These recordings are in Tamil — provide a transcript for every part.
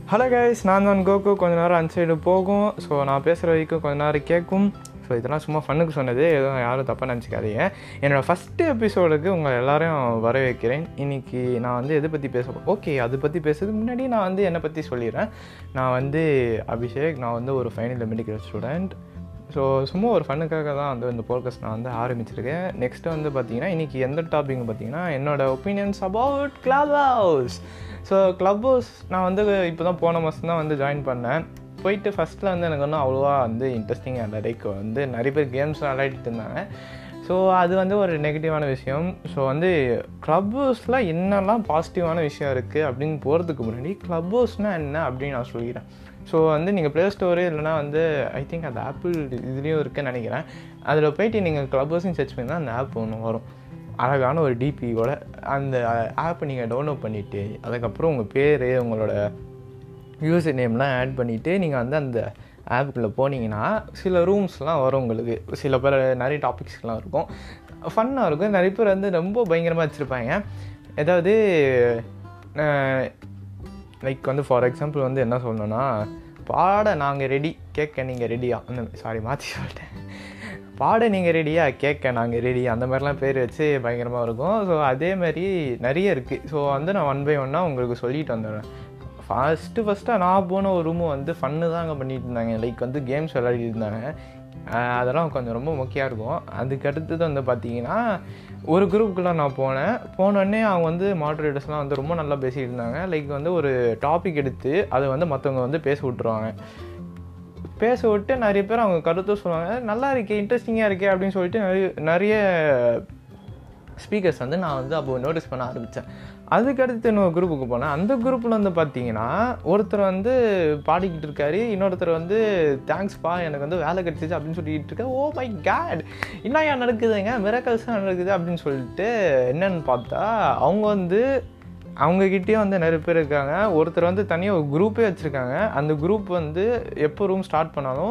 ஹலோ கைஸ் நான் தான் கோகு கொஞ்ச நேரம் அந்த சைடு போகும் ஸோ நான் பேசுகிற வரைக்கும் கொஞ்ச நேரம் கேட்கும் ஸோ இதெல்லாம் சும்மா ஃபன்னுக்கு சொன்னது எதுவும் யாரும் தப்பாக நினச்சிக்காதீங்க என்னோடய ஃபஸ்ட்டு எபிசோடுக்கு உங்கள் எல்லாரையும் வர வைக்கிறேன் இன்றைக்கி நான் வந்து எதை பற்றி பேச ஓகே அதை பற்றி பேசுறதுக்கு முன்னாடி நான் வந்து என்னை பற்றி சொல்லிடுறேன் நான் வந்து அபிஷேக் நான் வந்து ஒரு ஃபைனல் மெடிக்கல் ஸ்டூடெண்ட் ஸோ சும்மா ஒரு ஃபன்னுக்காக தான் வந்து இந்த போர்க்கஸ் நான் வந்து ஆரம்பிச்சிருக்கேன் நெக்ஸ்ட்டு வந்து பார்த்தீங்கன்னா இன்றைக்கி எந்த டாபிக் பார்த்தீங்கன்னா என்னோடய opinions about club house so club house நான் வந்து இப்போ தான் போன மாதம் தான் வந்து ஜாயின் பண்ணேன் போயிட்டு ஃபஸ்ட்டில் வந்து எனக்கு ஒன்றும் அவ்வளோவா வந்து இன்ட்ரெஸ்டிங்காக இல்லை லைக் வந்து நிறைய பேர் கேம்ஸ் விளையாடிட்டு இருந்தாங்க ஸோ அது வந்து ஒரு நெகட்டிவான விஷயம் ஸோ வந்து க்ளப் ஹவுஸில் என்னெல்லாம் பாசிட்டிவான விஷயம் இருக்குது அப்படின்னு போகிறதுக்கு முன்னாடி க்ளப் ஹவுஸ்னால் என்ன அப்படின்னு நான் சொல்லிக்கிறேன் ஸோ வந்து நீங்கள் ப்ளே ஸ்டோரு இல்லைனா வந்து ஐ திங்க் அந்த ஆப்பிள் இதுலேயும் இருக்குன்னு நினைக்கிறேன் அதில் போயிட்டு நீங்கள் க்ளப் ஹவுஸையும் சர்ச் பண்ணால் அந்த ஆப் ஒன்று வரும் அழகான ஒரு டிபியோட அந்த ஆப்பை நீங்கள் டவுன்லோட் பண்ணிவிட்டு அதுக்கப்புறம் உங்கள் பேர் உங்களோட யூசர் நேம்லாம் ஆட் பண்ணிவிட்டு நீங்கள் வந்து அந்த ஆப்புக்குள்ளே போனீங்கன்னா சில ரூம்ஸ்லாம் வரும் உங்களுக்கு சில பேர் நிறைய டாபிக்ஸ்லாம் இருக்கும் ஃபன்னாக இருக்கும் நிறைய பேர் வந்து ரொம்ப பயங்கரமாக வச்சுருப்பாங்க ஏதாவது லைக் வந்து ஃபார் எக்ஸாம்பிள் வந்து என்ன சொல்லணும்னா பாட நாங்கள் ரெடி கேட்க நீங்கள் ரெடியா அந்த சாரி மாற்றி சொல்லிட்டேன் பாட நீங்கள் ரெடியா கேட்க நாங்கள் ரெடி அந்த மாதிரிலாம் பேர் வச்சு பயங்கரமாக இருக்கும் ஸோ அதே மாதிரி நிறைய இருக்குது ஸோ வந்து நான் ஒன் பை ஒன்னாக உங்களுக்கு சொல்லிட்டு வந்துடுறேன் ஃபஸ்ட்டு ஃபஸ்ட்டாக நான் போன ஒரு ரூமு வந்து ஃபன்னு தான் அங்கே பண்ணிட்டு இருந்தாங்க லைக் வந்து கேம்ஸ் விளையாடிட்டு இருந்தாங்க அதெல்லாம் கொஞ்சம் ரொம்ப முக்கியம் இருக்கும் அதுக்கு அடுத்தது வந்து பார்த்தீங்கன்னா ஒரு குரூப்புக்குள்ளே நான் போனேன் போனோடனே அவங்க வந்து மாடரேட்டர்ஸ்லாம் வந்து ரொம்ப நல்லா பேசிகிட்டு இருந்தாங்க லைக் வந்து ஒரு டாபிக் எடுத்து அதை வந்து மற்றவங்க வந்து பேச விட்ருவாங்க பேச விட்டு நிறைய பேர் அவங்க கருத்தும் சொல்லுவாங்க நல்லா இருக்கே இன்ட்ரெஸ்டிங்காக இருக்கே அப்படின்னு சொல்லிட்டு நிறைய நிறைய ஸ்பீக்கர்ஸ் வந்து நான் வந்து அப்போ நோட்டீஸ் பண்ண ஆரம்பித்தேன் அதுக்கடுத்து இன்னொரு குரூப்புக்கு போனேன் அந்த குரூப்பில் வந்து பார்த்தீங்கன்னா ஒருத்தர் வந்து பாடிக்கிட்டு இருக்காரு இன்னொருத்தர் வந்து தேங்க்ஸ்ப்பா எனக்கு வந்து வேலை கிடச்சிச்சு அப்படின்னு சொல்லிட்டு இருக்க ஓ மை கேட் என்ன ஏன் நடக்குதுங்க மிரக்கல்ஸாக நடக்குது அப்படின்னு சொல்லிட்டு என்னன்னு பார்த்தா அவங்க வந்து அவங்கக்கிட்டேயும் வந்து நிறைய பேர் இருக்காங்க ஒருத்தர் வந்து தனியாக ஒரு குரூப்பே வச்சுருக்காங்க அந்த குரூப் வந்து எப்போ ரூம் ஸ்டார்ட் பண்ணாலும்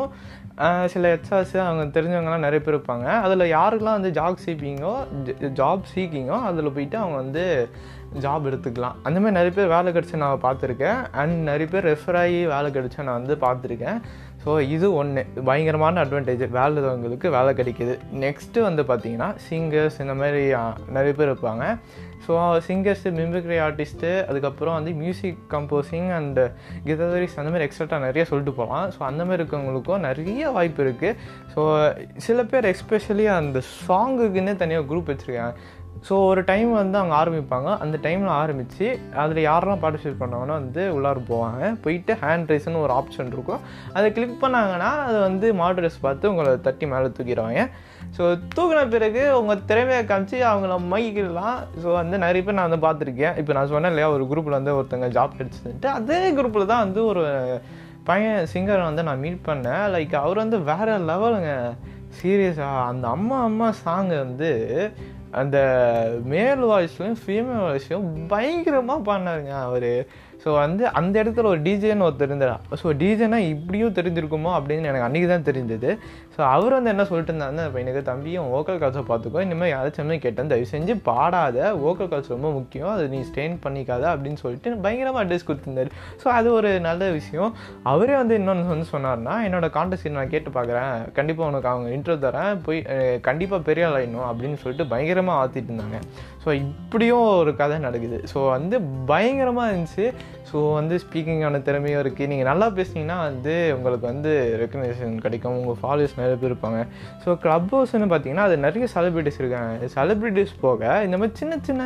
சில ஹெச்ஆர்ஸ் அவங்க தெரிஞ்சவங்கலாம் நிறைய பேர் இருப்பாங்க அதில் யாருக்கெல்லாம் வந்து ஜாப் சீக்கிங்கோ ஜாப் சீக்கிங்கோ அதில் போயிட்டு அவங்க வந்து ஜாப் எடுத்துக்கலாம் அந்த மாதிரி நிறைய பேர் வேலை கிடச்சி நான் பார்த்துருக்கேன் அண்ட் நிறைய பேர் ரெஃபர் ஆகி வேலை கிடச்சா நான் வந்து பார்த்துருக்கேன் ஸோ இது ஒன்று பயங்கரமான அட்வான்டேஜ் வேலைவங்களுக்கு வேலை கிடைக்கிது நெக்ஸ்ட்டு வந்து பார்த்திங்கன்னா சிங்கர்ஸ் இந்த மாதிரி நிறைய பேர் இருப்பாங்க ஸோ சிங்கர்ஸு மிமிக்ரி ஆர்டிஸ்ட்டு அதுக்கப்புறம் வந்து மியூசிக் கம்போசிங் அண்டு கிதரிஸ் அந்த மாதிரி எக்ஸ்ட்ரா நிறைய சொல்லிட்டு போகலாம் ஸோ அந்த மாதிரி இருக்கவங்களுக்கும் நிறைய வாய்ப்பு இருக்குது ஸோ சில பேர் எஸ்பெஷலி அந்த சாங்குக்குன்னே தனியாக குரூப் வச்சுருக்காங்க ஸோ ஒரு டைம் வந்து அவங்க ஆரம்பிப்பாங்க அந்த டைமில் ஆரம்பித்து அதில் யாரெல்லாம் பார்ட்டிசிபேட் பண்ணாங்கன்னா வந்து உள்ளார போவாங்க போயிட்டு ஹேண்ட் ரைஸ்னு ஒரு ஆப்ஷன் இருக்கும் அதை கிளிக் பண்ணாங்கன்னா அது வந்து மாடரேஸ் பார்த்து உங்களை தட்டி மேலே தூக்கிடுவாங்க ஸோ தூக்கின பிறகு உங்கள் திறமையை காமிச்சு அவங்கள மைக்கிடலாம் ஸோ வந்து நிறைய பேர் நான் வந்து பார்த்துருக்கேன் இப்போ நான் சொன்னேன் இல்லையா ஒரு குரூப்பில் வந்து ஒருத்தங்க ஜாப் கிடச்சிட்டு அதே குரூப்பில் தான் வந்து ஒரு பையன் சிங்கர் வந்து நான் மீட் பண்ணேன் லைக் அவர் வந்து வேறு லெவலுங்க சீரியஸாக அந்த அம்மா அம்மா சாங்கை வந்து அந்த மேல் வாய்ஸ்லையும் ஃபீமேல் வாய்ஸ்லையும் பயங்கரமாக பாடினாருங்க அவர் ஸோ வந்து அந்த இடத்துல ஒரு டிஜேன்னு ஒருத்தர் இருந்தார் ஸோ டிஜேனா இப்படியும் தெரிஞ்சிருக்குமோ அப்படின்னு எனக்கு அன்றைக்கி தான் தெரிஞ்சது ஸோ அவர் வந்து என்ன சொல்லிட்டு இருந்தாங்க இப்போ எனக்கு தம்பியும் ஓக்கல் கால்ஸை பார்த்துக்கோ இனிமேல் யாராச்சும் கேட்டேன் தயவு செஞ்சு பாடாத ஓக்கல் கால்ஸ் ரொம்ப முக்கியம் அது நீ ஸ்டெயின் பண்ணிக்காத அப்படின்னு சொல்லிட்டு பயங்கரமாக அட்வைஸ் கொடுத்துருந்தாரு ஸோ அது ஒரு நல்ல விஷயம் அவரே வந்து இன்னொன்று வந்து சொன்னார்னா என்னோட கான்டெஸ்ட் நான் கேட்டு பார்க்குறேன் கண்டிப்பாக உனக்கு அவங்க இன்ட்ரோ தரேன் போய் கண்டிப்பாக பெரிய ஆள் ஆயிடணும் அப்படின்னு சொல்லிட்டு பயங்கரமாக ஆற்றிட்டு இருந்தாங்க ஸோ இப்படியும் ஒரு கதை நடக்குது ஸோ வந்து பயங்கரமாக இருந்துச்சு ஸோ வந்து ஸ்பீக்கிங்கான திறமையும் இருக்குது நீங்கள் நல்லா பேசுனீங்கன்னா வந்து உங்களுக்கு வந்து ரெக்கக்னேஷன் கிடைக்கும் உங்கள் ஃபாலோவர்ஸ் நிறைய பேர் இருப்பாங்க ஸோ க்ளப் ஹவுஸ்னு பார்த்தீங்கன்னா அது நிறைய செலிப்ரிட்டிஸ் இருக்காங்க செலிப்ரிட்டிஸ் போக இந்த மாதிரி சின்ன சின்ன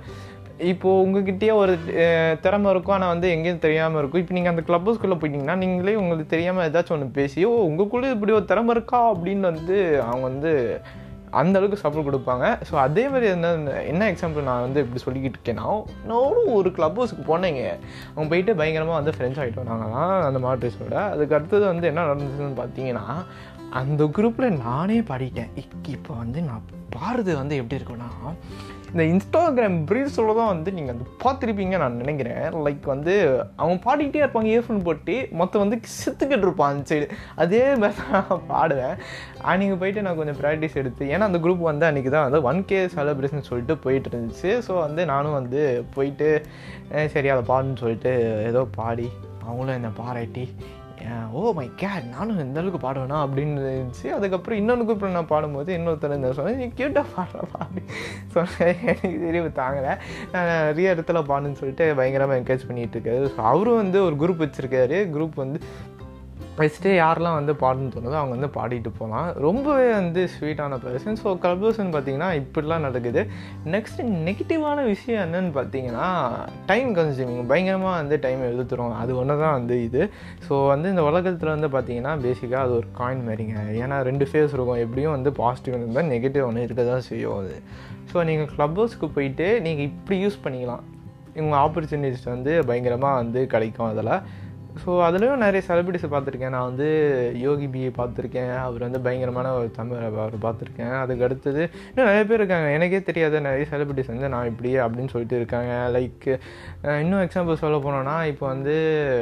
இப்போது உங்ககிட்டயே ஒரு திறமை இருக்கும் ஆனால் வந்து எங்கேயும் தெரியாமல் இருக்கும் இப்போ நீங்கள் அந்த கிளப் ஹவுஸ்குள்ளே போயிட்டீங்கன்னா நீங்களே உங்களுக்கு தெரியாமல் ஏதாச்சும் ஒன்று பேசி ஓ உங்களுக்குள்ளே இப்படி ஒரு திறமை இருக்கா அப்படின்னு வந்து அவங்க வந்து அந்த அளவுக்கு சப்போர்ட் கொடுப்பாங்க ஸோ அதே மாதிரி என்ன என்ன எக்ஸாம்பிள் நான் வந்து இப்படி சொல்லிக்கிட்டு இருக்கேன்னா நானும் ஒரு கிளப் ஹவுஸுக்கு போனேங்க அவங்க போயிட்டு பயங்கரமாக வந்து ஃப்ரெண்ட்ஸ் ஆகிட்டு வந்தாங்களாம் அந்த மாட்ரிஸோட அதுக்கு அடுத்தது வந்து என்ன நடந்துச்சுன்னு பார்த்தீங்கன்னா அந்த குரூப்பில் நானே பாடிட்டேன் இப்போ வந்து நான் பாடுறது வந்து எப்படி இருக்குன்னா இந்த இன்ஸ்டாகிராம் ரீல்ஸில் தான் வந்து நீங்கள் வந்து பார்த்துருப்பீங்க நான் நினைக்கிறேன் லைக் வந்து அவங்க பாடிக்கிட்டே இருப்பாங்க இயர்ஃபோன் போட்டு மொத்தம் வந்து செத்துக்கிட்டு இருப்பான் அந்த சைடு அதே மாதிரி தான் நான் பாடுவேன் அன்றைக்கி போயிட்டு நான் கொஞ்சம் ப்ராக்டிஸ் எடுத்து ஏன்னா அந்த குரூப் வந்து அன்றைக்கி தான் வந்து ஒன் கே செலிப்ரேஷன் சொல்லிட்டு போயிட்டு இருந்துச்சு ஸோ வந்து நானும் வந்து போயிட்டு அஹ் சரி அதை பாடுன்னு சொல்லிட்டு ஏதோ பாடி அவங்களும் என்னை பாராட்டி ஓ மை கேட் நானும் இந்த அளவுக்கு பாடுவேனா அப்படின்னு இருந்துச்சு அதுக்கப்புறம் இன்னொன்று குரூப்பில் நான் பாடும்போது இன்னொருத்தர் இந்த சொன்னேன் நீ கியூட்டாக பாடுற பாடு சொன்னேன் எனக்கு தெரிவு தாங்கலை நான் நிறைய இடத்துல பாடுன்னு சொல்லிட்டு பயங்கரமாக என்கரேஜ் பண்ணிகிட்டு இருக்காரு ஸோ அவரும் வந்து ஒரு குரூப் வச்சுருக்காரு குரூப் வந்து ஃபஸ்ட்டு யாரெல்லாம் வந்து பாடணும்னு தோணுதோ அவங்க வந்து பாடிட்டு போகலாம் ரொம்பவே வந்து ஸ்வீட்டான பர்சன் ஸோ கிளப்ஹவுஸ்னு பார்த்தீங்கன்னா இப்படிலாம் நடக்குது நெக்ஸ்ட் நெகட்டிவான விஷயம் என்னன்னு பார்த்தீங்கன்னா டைம் கன்சியூமிங் பயங்கரமாக வந்து டைம் எழுதுறோம் அது ஒன்று தான் வந்து இது ஸோ வந்து இந்த உலகத்தில் வந்து பார்த்தீங்கன்னா பேசிக்காக அது ஒரு காயின் மாதிரிங்க ஏன்னா ரெண்டு ஃபேஸ் இருக்கும் எப்படியும் வந்து பாசிட்டிவ் இருந்தால் நெகட்டிவ் ஒன்று இருக்க தான் செய்யும் அது ஸோ நீங்கள் க்ளப் ஹவுஸ்க்கு போயிட்டு நீங்கள் இப்படி யூஸ் பண்ணிக்கலாம் உங்கள் ஆப்பர்ச்சுனிட்டிஸ் வந்து பயங்கரமாக வந்து கிடைக்கும் அதில் ஸோ அதுலேயும் நிறைய செலிபிரிட்டிஸை பார்த்துருக்கேன் நான் வந்து யோகி பியை பார்த்துருக்கேன் அவர் வந்து பயங்கரமான ஒரு தமிழ் அவர் பார்த்துருக்கேன் அதுக்கு அடுத்தது இன்னும் நிறைய பேர் இருக்காங்க எனக்கே தெரியாத நிறைய செலிபிரிட்டிஸ் வந்து நான் இப்படி அப்படின்னு சொல்லிட்டு இருக்காங்க லைக் இன்னும் எக்ஸாம்பிள் சொல்ல போனோன்னா இப்போ வந்து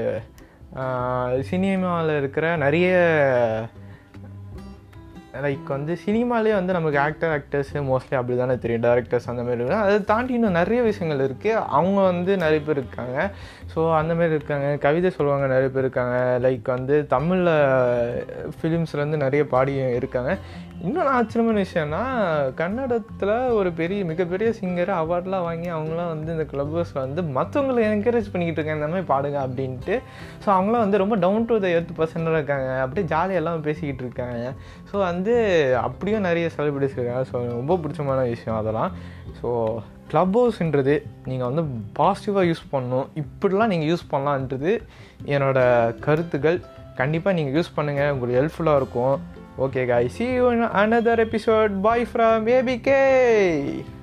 சினிமாவில் இருக்கிற நிறைய லைக் வந்து சினிமாலே வந்து நமக்கு ஆக்டர் ஆக்டர்ஸு மோஸ்ட்லி அப்படி தானே தெரியும் டேரக்டர்ஸ் அந்த மாதிரி இருக்கும் அதை தாண்டி இன்னும் நிறைய விஷயங்கள் இருக்குது அவங்க வந்து நிறைய பேர் இருக்காங்க ஸோ அந்த மாதிரி இருக்காங்க கவிதை சொல்லுவாங்க நிறைய பேர் இருக்காங்க லைக் வந்து தமிழில் ஃபிலிம்ஸ்லேருந்து நிறைய பாடி இருக்காங்க இன்னொன்று ஆச்சரியமான விஷயம்னா கன்னடத்தில் ஒரு பெரிய மிகப்பெரிய சிங்கர் அவார்ட்லாம் வாங்கி அவங்களாம் வந்து இந்த கிளப்பர்ஸில் வந்து மற்றவங்களை என்கரேஜ் பண்ணிக்கிட்டு இருக்காங்க இந்த மாதிரி பாடுங்க அப்படின்ட்டு ஸோ அவங்களாம் வந்து ரொம்ப டவுன் டு த எர்த் பர்சனாக இருக்காங்க அப்படியே ஜாலியாக எல்லாம் பேசிக்கிட்டு இருக்காங்க ஸோ வந்து அப்படியும் நிறைய செலிபிரிட்டிஸ் இருக்காங்க ஸோ ரொம்ப பிடிச்சமான விஷயம் அதெல்லாம் ஸோ க்ளப் ஹவுஸ்ன்றது நீங்கள் வந்து பாசிட்டிவாக யூஸ் பண்ணணும் இப்படிலாம் நீங்கள் யூஸ் பண்ணலான்றது என்னோடய கருத்துக்கள் கண்டிப்பாக நீங்கள் யூஸ் பண்ணுங்கள் உங்களுக்கு ஹெல்ப்ஃபுல்லாக இருக்கும் Okay guys, see you in another episode. Bye from ABK.